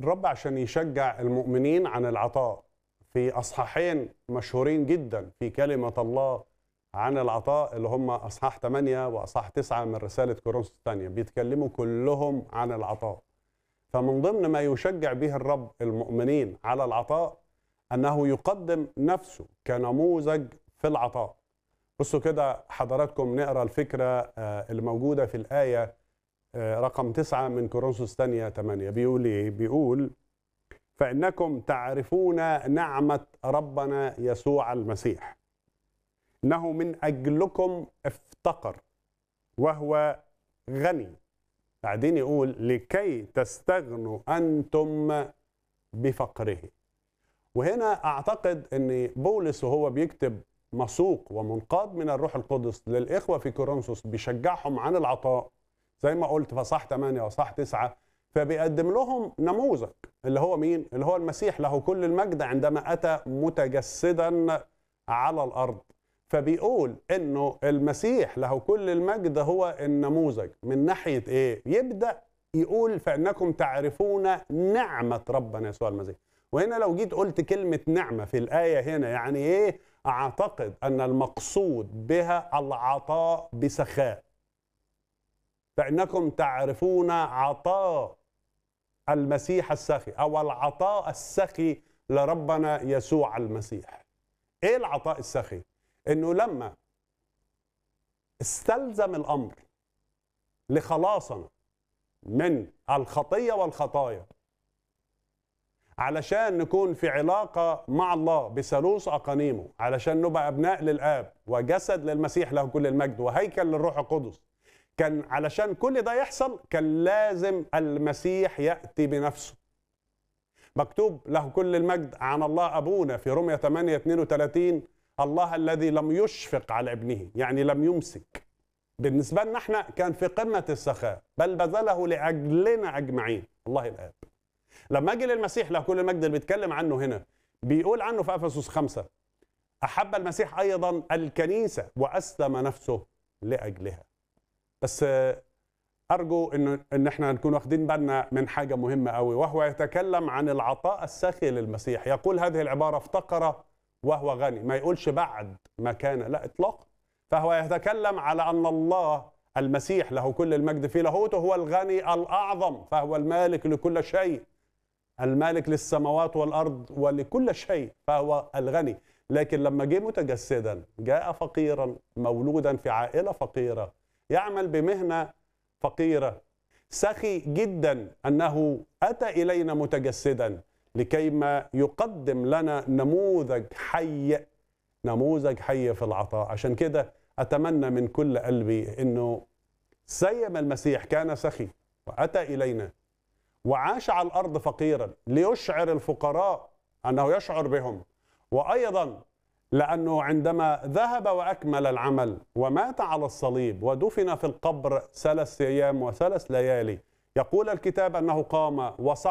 الرب عشان يشجع المؤمنين عن العطاء في اصحاحين مشهورين جدا في كلمه الله عن العطاء اللي هم اصحاح 8 واصحاح 9 من رساله كورنثوس الثانيه بيتكلموا كلهم عن العطاء فمن ضمن ما يشجع به الرب المؤمنين على العطاء انه يقدم نفسه كنموذج في العطاء بصوا كده حضراتكم نقرا الفكره آه، اللي موجوده في الايه آه، رقم تسعة من كورنثوس الثانية 8 بيقول ايه؟ بيقول فإنكم تعرفون نعمة ربنا يسوع المسيح إنه من أجلكم افتقر وهو غني بعدين يقول لكي تستغنوا أنتم بفقره وهنا أعتقد أن بولس وهو بيكتب مسوق ومنقاد من الروح القدس للإخوة في كورنثوس بيشجعهم عن العطاء زي ما قلت في صح 8 وصح 9 فبيقدم لهم نموذج اللي هو مين؟ اللي هو المسيح له كل المجد عندما اتى متجسدا على الارض فبيقول انه المسيح له كل المجد هو النموذج من ناحيه ايه؟ يبدا يقول فانكم تعرفون نعمه ربنا يسوع المسيح وهنا لو جيت قلت كلمه نعمه في الايه هنا يعني ايه؟ اعتقد ان المقصود بها العطاء بسخاء فإنكم تعرفون عطاء المسيح السخي أو العطاء السخي لربنا يسوع المسيح إيه العطاء السخي؟ إنه لما استلزم الأمر لخلاصنا من الخطية والخطايا علشان نكون في علاقة مع الله بثالوث أقانيمه علشان نبقى أبناء للآب وجسد للمسيح له كل المجد وهيكل للروح القدس كان علشان كل ده يحصل كان لازم المسيح يأتي بنفسه مكتوب له كل المجد عن الله أبونا في رمية 8 32 الله الذي لم يشفق على ابنه يعني لم يمسك بالنسبة لنا احنا كان في قمة السخاء بل بذله لأجلنا أجمعين الله الآب لما أجي للمسيح له كل المجد اللي بيتكلم عنه هنا بيقول عنه في أفسس خمسة أحب المسيح أيضا الكنيسة وأسلم نفسه لأجلها بس ارجو ان ان احنا نكون واخدين بالنا من حاجه مهمه قوي وهو يتكلم عن العطاء السخي للمسيح يقول هذه العباره افتقر وهو غني ما يقولش بعد ما كان لا اطلاقا فهو يتكلم على ان الله المسيح له كل المجد في لاهوته هو الغني الاعظم فهو المالك لكل شيء المالك للسماوات والارض ولكل شيء فهو الغني لكن لما جه متجسدا جاء فقيرا مولودا في عائله فقيره يعمل بمهنه فقيره سخي جدا انه اتى الينا متجسدا لكيما يقدم لنا نموذج حي نموذج حي في العطاء عشان كده اتمنى من كل قلبي انه زي ما المسيح كان سخي واتى الينا وعاش على الارض فقيرا ليشعر الفقراء انه يشعر بهم وايضا لأنه عندما ذهب وأكمل العمل ومات على الصليب ودفن في القبر ثلاث أيام وثلاث ليالي يقول الكتاب أنه قام وصعد